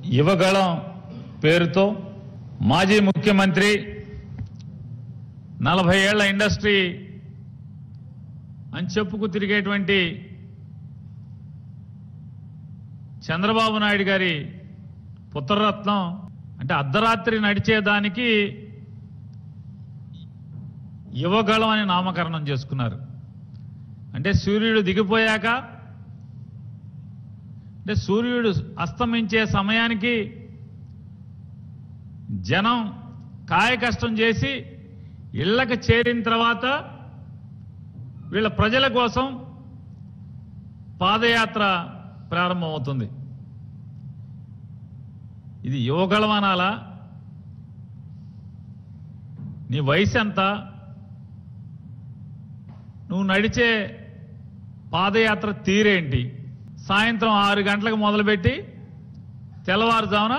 యువగళం పేరుతో మాజీ ముఖ్యమంత్రి నలభై ఏళ్ల ఇండస్ట్రీ అని చెప్పుకు తిరిగేటువంటి చంద్రబాబు నాయుడు గారి పుత్రరత్నం అంటే అర్ధరాత్రి నడిచేదానికి యువగళం అని నామకరణం చేసుకున్నారు అంటే సూర్యుడు దిగిపోయాక అంటే సూర్యుడు అస్తమించే సమయానికి జనం కాయ కష్టం చేసి ఇళ్లకు చేరిన తర్వాత వీళ్ళ ప్రజల కోసం పాదయాత్ర ప్రారంభమవుతుంది ఇది యువగళం అనాలా నీ వయసు ఎంత నువ్వు నడిచే పాదయాత్ర తీరేంటి సాయంత్రం ఆరు గంటలకు మొదలుపెట్టి తెల్లవారుజామున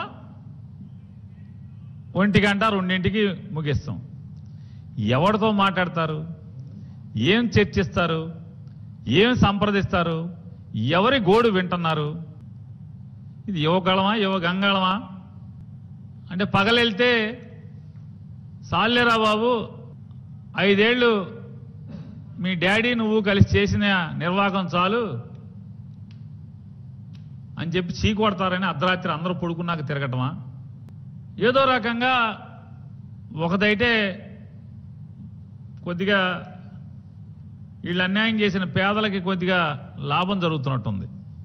ఒంటి గంట రెండింటికి ముగిస్తాం ఎవరితో మాట్లాడతారు ఏం చర్చిస్తారు ఏం సంప్రదిస్తారు ఎవరి గోడు వింటున్నారు ఇది యువగళమా యువ గంగాళమా అంటే పగలెళ్తే సాలేరా బాబు ఐదేళ్లు మీ డాడీ నువ్వు కలిసి చేసిన నిర్వాహకం చాలు అని చెప్పి చీ కొడతారని అర్ధరాత్రి అందరూ పడుకున్నాక తిరగటమా ఏదో రకంగా ఒకదైతే కొద్దిగా వీళ్ళు అన్యాయం చేసిన పేదలకి కొద్దిగా లాభం జరుగుతున్నట్టుంది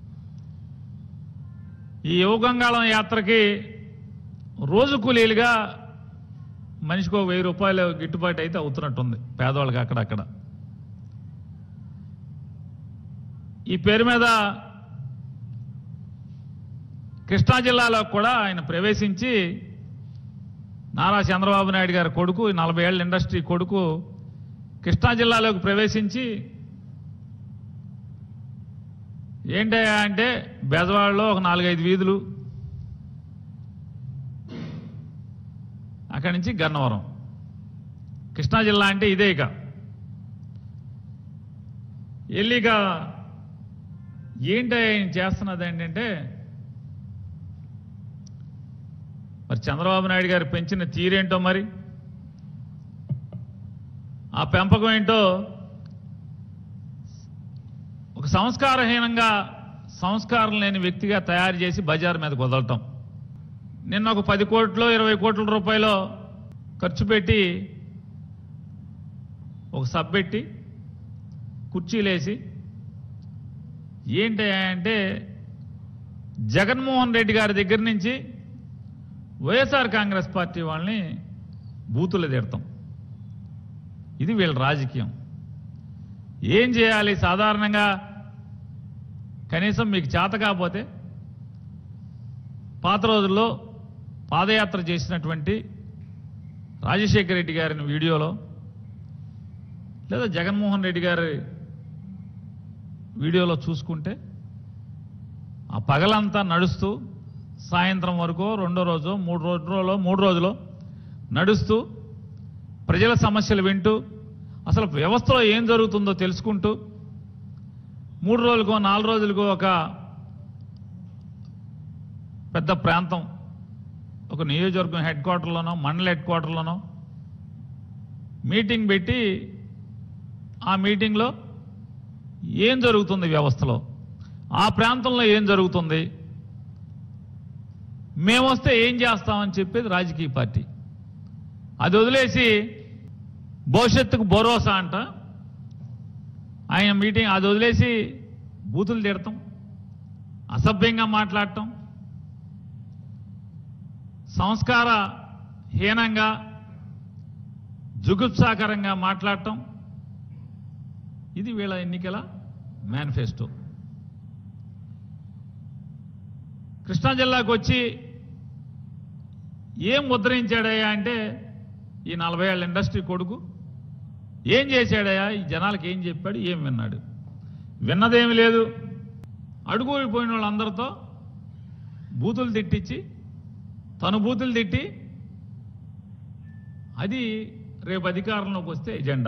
ఈ యువగంగాళం యాత్రకి రోజు కూలీలుగా మనిషికి ఒక వెయ్యి రూపాయలు గిట్టుబాటు అయితే అవుతున్నట్టుంది పేదవాళ్ళకి అక్కడక్కడ ఈ పేరు మీద కృష్ణా జిల్లాలో కూడా ఆయన ప్రవేశించి నారా చంద్రబాబు నాయుడు గారి కొడుకు ఈ నలభై ఏళ్ళ ఇండస్ట్రీ కొడుకు కృష్ణా జిల్లాలోకి ప్రవేశించి ఏంటయ్యా అంటే బెజవాడలో ఒక నాలుగైదు వీధులు అక్కడి నుంచి గన్నవరం కృష్ణా జిల్లా అంటే ఇదే ఇక వెళ్ళిక ఏంటి ఆయన చేస్తున్నది ఏంటంటే మరి చంద్రబాబు నాయుడు గారు పెంచిన తీరేంటో మరి ఆ పెంపకం ఏంటో ఒక సంస్కారహీనంగా సంస్కారం లేని వ్యక్తిగా తయారు చేసి బజార్ మీద వదలటం నిన్న ఒక పది కోట్లు ఇరవై కోట్ల రూపాయలు ఖర్చు పెట్టి ఒక సబ్ పెట్టి కుర్చీలేసి ఏంటి అంటే జగన్మోహన్ రెడ్డి గారి దగ్గర నుంచి వైఎస్ఆర్ కాంగ్రెస్ పార్టీ వాళ్ళని బూతులు తిడతాం ఇది వీళ్ళ రాజకీయం ఏం చేయాలి సాధారణంగా కనీసం మీకు చేత కాకపోతే పాత రోజుల్లో పాదయాత్ర చేసినటువంటి రాజశేఖర రెడ్డి గారిని వీడియోలో లేదా జగన్మోహన్ రెడ్డి గారి వీడియోలో చూసుకుంటే ఆ పగలంతా నడుస్తూ సాయంత్రం వరకు రెండో రోజు మూడు రోజులో మూడు రోజులు నడుస్తూ ప్రజల సమస్యలు వింటూ అసలు వ్యవస్థలో ఏం జరుగుతుందో తెలుసుకుంటూ మూడు రోజులకో నాలుగు రోజులకో ఒక పెద్ద ప్రాంతం ఒక నియోజకవర్గం హెడ్ క్వార్టర్లోనో మండల హెడ్ క్వార్టర్లోనో మీటింగ్ పెట్టి ఆ మీటింగ్లో ఏం జరుగుతుంది వ్యవస్థలో ఆ ప్రాంతంలో ఏం జరుగుతుంది మేమొస్తే ఏం చేస్తామని చెప్పేది రాజకీయ పార్టీ అది వదిలేసి భవిష్యత్తుకు భరోసా అంట ఆయన మీటింగ్ అది వదిలేసి బూతులు తిడతాం అసభ్యంగా మాట్లాడటం సంస్కార హీనంగా జుగుప్సాకరంగా మాట్లాడటం ఇది వీళ్ళ ఎన్నికల మేనిఫెస్టో కృష్ణా జిల్లాకు వచ్చి ఏం ముద్రించాడయ్యా అంటే ఈ నలభై ఏళ్ళ ఇండస్ట్రీ కొడుకు ఏం చేశాడయ్యా ఈ జనాలకు ఏం చెప్పాడు ఏం విన్నాడు విన్నదేమి లేదు అడుగుపోయిన వాళ్ళందరితో బూతులు తిట్టించి తను బూతులు తిట్టి అది రేపు అధికారంలోకి వస్తే ఎజెండా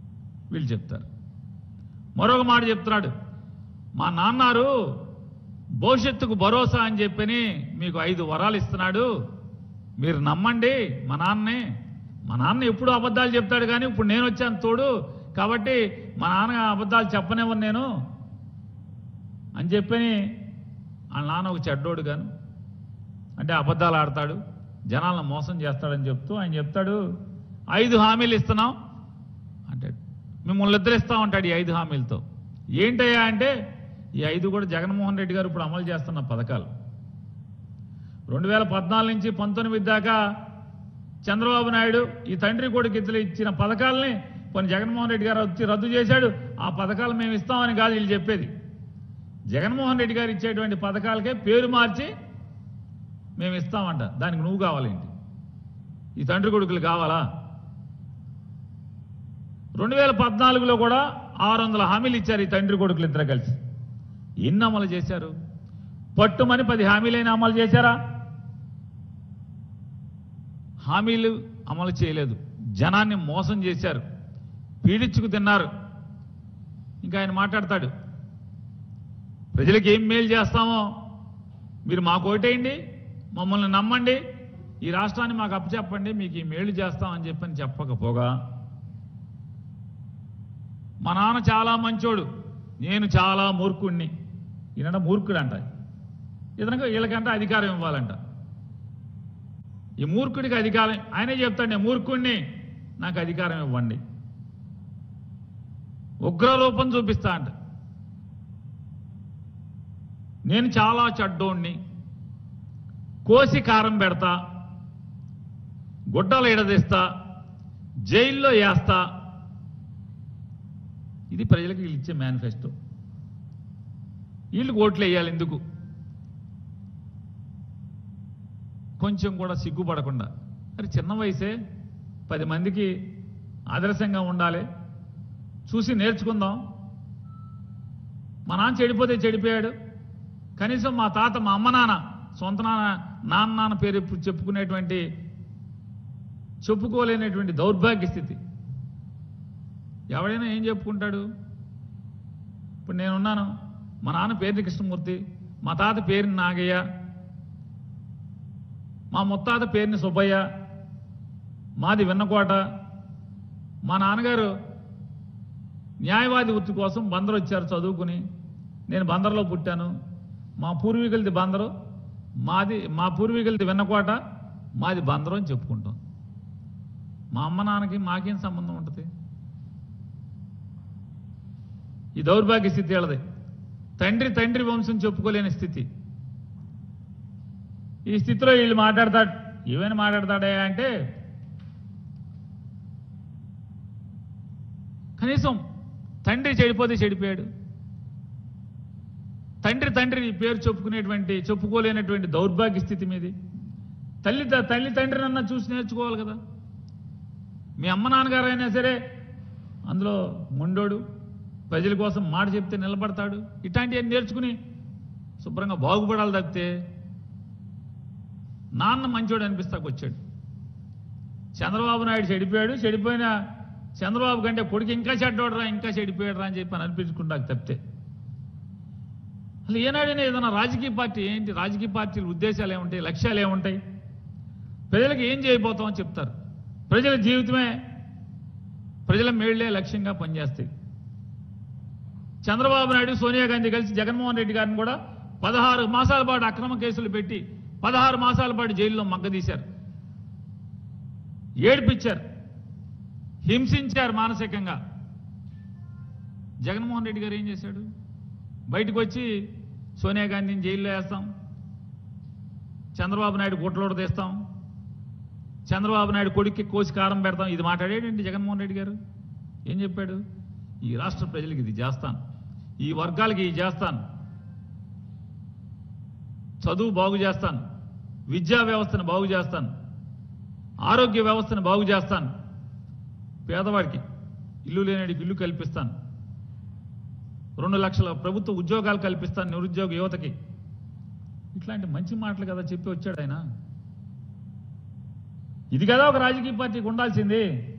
వీళ్ళు చెప్తారు మరొక మాట చెప్తున్నాడు మా నాన్నారు భవిష్యత్తుకు భరోసా అని చెప్పని మీకు ఐదు వరాలు ఇస్తున్నాడు మీరు నమ్మండి మా నాన్నే మా నాన్న ఎప్పుడు అబద్ధాలు చెప్తాడు కానీ ఇప్పుడు నేను వచ్చాను తోడు కాబట్టి మా నాన్న అబద్ధాలు చెప్పనివ్వను నేను అని చెప్పని ఆ నాన్న ఒక చెడ్డోడు గాను అంటే అబద్ధాలు ఆడతాడు జనాలను మోసం చేస్తాడని చెప్తూ ఆయన చెప్తాడు ఐదు హామీలు ఇస్తున్నాం అంటాడు మిమ్మల్ని ఇద్దరిస్తాం అంటాడు ఈ ఐదు హామీలతో ఏంటయ్యా అంటే ఈ ఐదు కూడా జగన్మోహన్ రెడ్డి గారు ఇప్పుడు అమలు చేస్తున్న పథకాలు రెండు వేల పద్నాలుగు నుంచి పంతొమ్మిది దాకా చంద్రబాబు నాయుడు ఈ తండ్రి కొడుకు ఇద్దరు ఇచ్చిన పథకాలని కొన్ని జగన్మోహన్ రెడ్డి గారు వచ్చి రద్దు చేశాడు ఆ పథకాలు మేము ఇస్తామని కాదు వీళ్ళు చెప్పేది జగన్మోహన్ రెడ్డి గారు ఇచ్చేటువంటి పథకాలకే పేరు మార్చి మేము ఇస్తామంట దానికి నువ్వు కావాలేంటి ఈ తండ్రి కొడుకులు కావాలా రెండు వేల పద్నాలుగులో కూడా ఆరు వందల హామీలు ఇచ్చారు ఈ తండ్రి కొడుకులు ఇద్దరు కలిసి ఎన్ని అమలు చేశారు పట్టుమని పది హామీలైనా అమలు చేశారా హామీలు అమలు చేయలేదు జనాన్ని మోసం చేశారు పీడించుకు తిన్నారు ఇంకా ఆయన మాట్లాడతాడు ప్రజలకు ఏం మేలు చేస్తామో మీరు మాకు ఓటేయండి మమ్మల్ని నమ్మండి ఈ రాష్ట్రాన్ని మాకు అప్పచెప్పండి మీకు ఈ మేలు చేస్తామని చెప్పని చెప్పకపోగా మా నాన్న చాలా మంచోడు నేను చాలా మూర్ఖుణ్ణి ఈయనంట మూర్ఖుడు అంట ఇతనికి వీళ్ళకంట అధికారం ఇవ్వాలంట ఈ మూర్ఖుడికి అధికారం ఆయనే చెప్తాడు నేను మూర్ఖుణ్ణి నాకు అధికారం ఇవ్వండి ఉగ్రరూపం చూపిస్తా అంట నేను చాలా చెడ్డోణ్ణి కోసి కారం పెడతా గుడ్డలు ఎడదీస్తా జైల్లో వేస్తా ఇది ప్రజలకు వీళ్ళు ఇచ్చే మేనిఫెస్టో వీళ్ళకి ఓట్లు వేయాలి ఎందుకు కొంచెం కూడా సిగ్గుపడకుండా మరి చిన్న వయసే పది మందికి ఆదర్శంగా ఉండాలి చూసి నేర్చుకుందాం మా నాన్న చెడిపోతే చెడిపోయాడు కనీసం మా తాత మా అమ్మ నాన్న సొంత నాన్న నాన్న నాన్న పేరు ఇప్పుడు చెప్పుకునేటువంటి చెప్పుకోలేనటువంటి దౌర్భాగ్య స్థితి ఎవడైనా ఏం చెప్పుకుంటాడు ఇప్పుడు నేనున్నాను మా నాన్న పేరుని కృష్ణమూర్తి మా తాత పేరుని నాగయ్య మా ముత్తాత పేరుని సుబ్బయ్య మాది విన్నకోట మా నాన్నగారు న్యాయవాది వృత్తి కోసం బందరు వచ్చారు చదువుకుని నేను బందర్లో పుట్టాను మా పూర్వీకులది బందరు మాది మా పూర్వీకులది విన్నకోట మాది బందరు అని చెప్పుకుంటాం మా అమ్మ నాన్నకి మాకేం సంబంధం ఉంటుంది ఈ దౌర్భాగ్య స్థితి వాళ్ళది తండ్రి తండ్రి వంశం చెప్పుకోలేని స్థితి ఈ స్థితిలో వీళ్ళు మాట్లాడతాడు ఏమైనా మాట్లాడతాడే అంటే కనీసం తండ్రి చెడిపోతే చెడిపోయాడు తండ్రి తండ్రి పేరు చెప్పుకునేటువంటి చెప్పుకోలేనటువంటి దౌర్భాగ్య స్థితి మీది తల్లి తల్లి తండ్రినన్నా చూసి నేర్చుకోవాలి కదా మీ అమ్మ నాన్నగారు అయినా సరే అందులో మొండోడు ప్రజల కోసం మాట చెప్తే నిలబడతాడు ఇట్లాంటివన్నీ నేర్చుకుని శుభ్రంగా బాగుపడాలి తప్పితే నాన్న మంచోడు అనిపిస్తాకు వచ్చాడు చంద్రబాబు నాయుడు చెడిపోయాడు చెడిపోయిన చంద్రబాబు కంటే కొడుకు ఇంకా చెడ్డోడరా ఇంకా చెడిపోయాడరా అని చెప్పి అని అనిపించుకుంటాకు తప్పితే అసలు ఏనాడైనా ఏదైనా రాజకీయ పార్టీ ఏంటి రాజకీయ పార్టీల ఉద్దేశాలు ఏముంటాయి లక్ష్యాలు ఏముంటాయి ప్రజలకు ఏం చేయబోతామని చెప్తారు ప్రజల జీవితమే ప్రజల మేళ్లే లక్ష్యంగా పనిచేస్తాయి చంద్రబాబు నాయుడు సోనియా గాంధీ కలిసి జగన్మోహన్ రెడ్డి గారిని కూడా పదహారు మాసాల పాటు అక్రమ కేసులు పెట్టి పదహారు మాసాల పాటు జైల్లో మగ్గదీశారు ఏడిపించారు హింసించారు మానసికంగా జగన్మోహన్ రెడ్డి గారు ఏం చేశాడు బయటకు వచ్చి సోనియా గాంధీని జైల్లో వేస్తాం చంద్రబాబు నాయుడు గుట్లోడు తీస్తాం చంద్రబాబు నాయుడు కొడుక్కి కోసి కారం పెడతాం ఇది మాట్లాడేటండి జగన్మోహన్ రెడ్డి గారు ఏం చెప్పాడు ఈ రాష్ట్ర ప్రజలకు ఇది చేస్తాను ఈ వర్గాలకి ఇది చేస్తాను చదువు బాగు చేస్తాను విద్యా వ్యవస్థను బాగు చేస్తాను ఆరోగ్య వ్యవస్థను బాగు చేస్తాను పేదవాడికి ఇల్లు లేనివాడికి ఇల్లు కల్పిస్తాను రెండు లక్షల ప్రభుత్వ ఉద్యోగాలు కల్పిస్తాను నిరుద్యోగ యువతకి ఇట్లాంటి మంచి మాటలు కదా చెప్పి వచ్చాడు ఆయన ఇది కదా ఒక రాజకీయ పార్టీకి ఉండాల్సింది